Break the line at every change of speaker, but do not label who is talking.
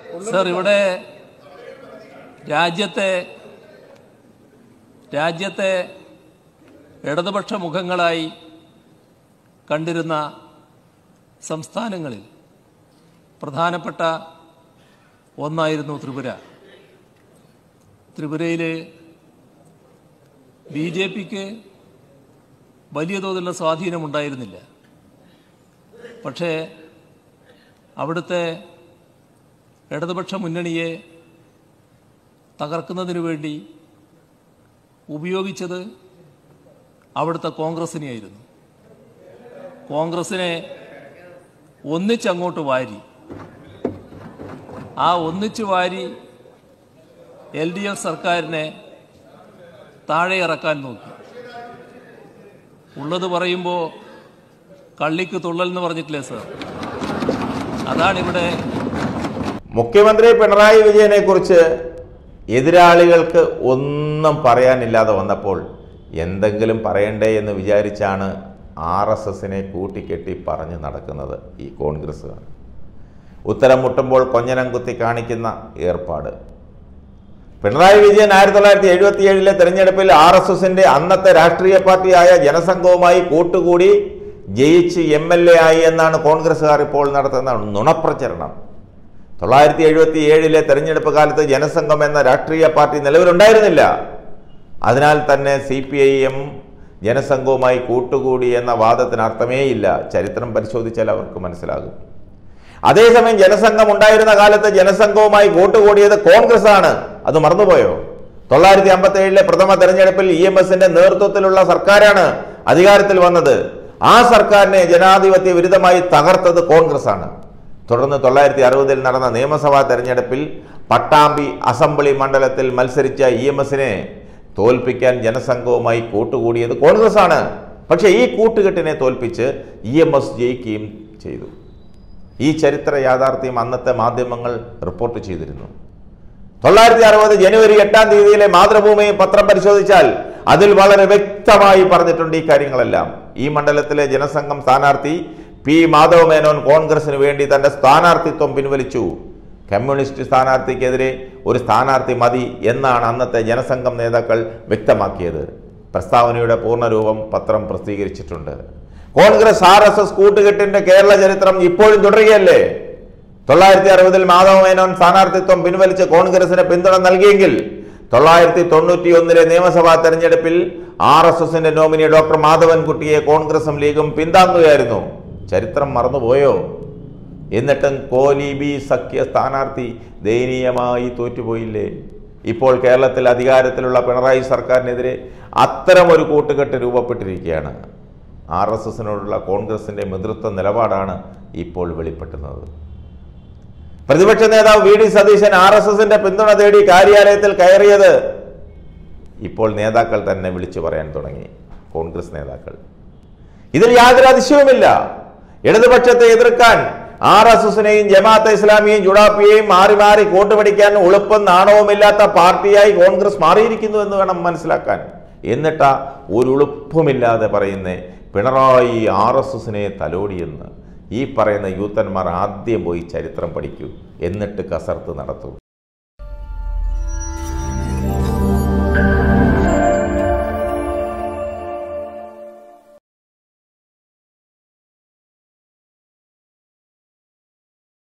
sir ഇവിടെ രാജ്യത്തെ രാജ്യത്തെ ഇടതുപക്ഷ മുഖങ്ങളായി കണ്ടിരുന്ന സംസ്ഥാനങ്ങളിൽ പ്രധാനപ്പെട്ട ഒന്നായിരുന്നു ത്രിപുര ത്രിപുരയിൽ ബി ജെ പിക്ക് വലിയ തോതിലുള്ള സ്വാധീനമുണ്ടായിരുന്നില്ല പക്ഷേ അവിടുത്തെ ഇടതുപക്ഷ മുന്നണിയെ തകർക്കുന്നതിനു വേണ്ടി ഉപയോഗിച്ചത് അവിടുത്തെ കോൺഗ്രസിനെയായിരുന്നു കോൺഗ്രസിനെ ഒന്നിച്ചങ്ങോട്ട് വാരി ആ ഒന്നിച്ചു വാരി എൽ ഡി എഫ് സർക്കാരിനെ താഴെ ഇറക്കാൻ നോക്കി ഉള്ളത് പറയുമ്പോൾ കള്ളിക്ക് തുള്ളൽ എന്ന് പറഞ്ഞിട്ടില്ലേ സർ അതാണിവിടെ
മുഖ്യമന്ത്രി പിണറായി വിജയനെ കുറിച്ച് എതിരാളികൾക്ക് ഒന്നും പറയാനില്ലാതെ വന്നപ്പോൾ എന്തെങ്കിലും പറയണ്ടേ എന്ന് വിചാരിച്ചാണ് ആർ എസ് എസിനെ കൂട്ടിക്കെട്ടി പറഞ്ഞു നടക്കുന്നത് ഈ കോൺഗ്രസ്സുകാർ ഉത്തരം മുട്ടുമ്പോൾ കൊഞ്ഞനം കുത്തി കാണിക്കുന്ന ഏർപ്പാട് പിണറായി വിജയൻ ആയിരത്തി തൊള്ളായിരത്തി എഴുപത്തി ഏഴിലെ തെരഞ്ഞെടുപ്പിൽ ആർ എസ് എസിന്റെ അന്നത്തെ രാഷ്ട്രീയ പാർട്ടിയായ ജനസംഘവുമായി കൂട്ടുകൂടി ജയിച്ച് എം എൽ എ ആയി എന്നാണ് കോൺഗ്രസ്സുകാർ ഇപ്പോൾ നടത്തുന്ന നുണപ്രചരണം തൊള്ളായിരത്തി എഴുപത്തി ഏഴിലെ തെരഞ്ഞെടുപ്പ് കാലത്ത് ജനസംഘം എന്ന രാഷ്ട്രീയ പാർട്ടി നിലവിലുണ്ടായിരുന്നില്ല അതിനാൽ തന്നെ സി പി ഐ എം ജനസംഘവുമായി കൂട്ടുകൂടി എന്ന വാദത്തിന് അർത്ഥമേയില്ല ചരിത്രം പരിശോധിച്ചാൽ അവർക്ക് മനസ്സിലാകും അതേസമയം ജനസംഘം ഉണ്ടായിരുന്ന കാലത്ത് ജനസംഘവുമായി കൂട്ടുകൂടിയത് കോൺഗ്രസ് ആണ് അത് മറന്നുപോയോ തൊള്ളായിരത്തി അമ്പത്തി ഏഴിലെ പ്രഥമ തെരഞ്ഞെടുപ്പിൽ ഇ എം എസിന്റെ നേതൃത്വത്തിലുള്ള സർക്കാരാണ് അധികാരത്തിൽ വന്നത് ആ സർക്കാരിനെ ജനാധിപത്യ വിരുദ്ധമായി തകർത്തത് കോൺഗ്രസ് ആണ് തുടർന്ന് തൊള്ളായിരത്തി അറുപതിൽ നടന്ന നിയമസഭാ തെരഞ്ഞെടുപ്പിൽ പട്ടാമ്പി അസംബ്ലി മണ്ഡലത്തിൽ മത്സരിച്ച ഇ എം എസിനെ തോൽപ്പിക്കാൻ ജനസംഘവുമായി കൂട്ടുകൂടിയത് കോൺഗ്രസ് ആണ് പക്ഷേ ഈ കൂട്ടുകെട്ടിനെ തോൽപ്പിച്ച് ഇ എം എസ് ജയിക്കുകയും ചെയ്തു ഈ ചരിത്ര യാഥാർത്ഥ്യം അന്നത്തെ മാധ്യമങ്ങൾ റിപ്പോർട്ട് ചെയ്തിരുന്നു തൊള്ളായിരത്തി അറുപത് ജനുവരി എട്ടാം തീയതിയിലെ മാതൃഭൂമി പത്രം പരിശോധിച്ചാൽ അതിൽ വളരെ വ്യക്തമായി പറഞ്ഞിട്ടുണ്ട് ഈ കാര്യങ്ങളെല്ലാം ഈ മണ്ഡലത്തിലെ ജനസംഘം സ്ഥാനാർത്ഥി പി മാധവ മേനോൻ കോൺഗ്രസിന് വേണ്ടി തന്റെ സ്ഥാനാർത്ഥിത്വം പിൻവലിച്ചു കമ്മ്യൂണിസ്റ്റ് സ്ഥാനാർത്ഥിക്കെതിരെ ഒരു സ്ഥാനാർത്ഥി മതി എന്നാണ് അന്നത്തെ ജനസംഘം നേതാക്കൾ വ്യക്തമാക്കിയത് പ്രസ്താവനയുടെ പൂർണ്ണരൂപം പത്രം പ്രസിദ്ധീകരിച്ചിട്ടുണ്ട് കോൺഗ്രസ് ആർ എസ് എസ് കൂട്ടുകെട്ടിന്റെ കേരള ചരിത്രം ഇപ്പോഴും തുടരുകയല്ലേ തൊള്ളായിരത്തി അറുപതിൽ മാധവ മേനോൻ സ്ഥാനാർത്ഥിത്വം പിൻവലിച്ച് കോൺഗ്രസിന് പിന്തുണ നൽകിയെങ്കിൽ തൊള്ളായിരത്തി തൊണ്ണൂറ്റി ഒന്നിലെ നിയമസഭാ തെരഞ്ഞെടുപ്പിൽ ആർ എസ് എസിന്റെ നോമിനി ഡോക്ടർ മാധവൻകുട്ടിയെ കോൺഗ്രസും ലീഗും പിന്താങ്ങുകയായിരുന്നു ചരിത്രം മറന്നുപോയോ എന്നിട്ടും കോലീബി സഖ്യ സ്ഥാനാർത്ഥി ദയനീയമായി തോറ്റുപോയില്ലേ ഇപ്പോൾ കേരളത്തിൽ അധികാരത്തിലുള്ള പിണറായി സർക്കാരിനെതിരെ അത്തരമൊരു കൂട്ടുകെട്ട് രൂപപ്പെട്ടിരിക്കുകയാണ് ആർ എസ് എസിനോടുള്ള കോൺഗ്രസിന്റെ നേതൃത്വ നിലപാടാണ് ഇപ്പോൾ വെളിപ്പെട്ടുന്നത് പ്രതിപക്ഷ നേതാവ് V D Satheesan R S എസിന്റെ പിന്തുണ തേടി കാര്യാലയത്തിൽ കയറിയത് ഇപ്പോൾ നേതാക്കൾ തന്നെ വിളിച്ചു പറയാൻ തുടങ്ങി കോൺഗ്രസ് നേതാക്കൾ ഇതിൽ യാതൊരു അതിശയവുമില്ല ഇടതുപക്ഷത്തെ എതിർക്കാൻ ആർ എസ് എസിനെയും ജമാഅത്തെ ഇസ്ലാമിയെയും ജുഡാപ്പിയെയും മാറി മാറി കൂട്ടുപിടിക്കാൻ ഉളുപ്പും നാണവുമില്ലാത്ത പാർട്ടിയായി കോൺഗ്രസ് മാറിയിരിക്കുന്നു എന്ന് വേണം മനസ്സിലാക്കാൻ എന്നിട്ടാ ഒരു ഉളുപ്പുമില്ലാതെ പറയുന്നേ പിണറായി ആർ എസ് എസിനെ തലോടിയെന്ന് ഈ പറയുന്ന യൂത്തന്മാർ ആദ്യം പോയി ചരിത്രം പഠിക്കൂ എന്നിട്ട് കസർത്ത് നടത്തൂ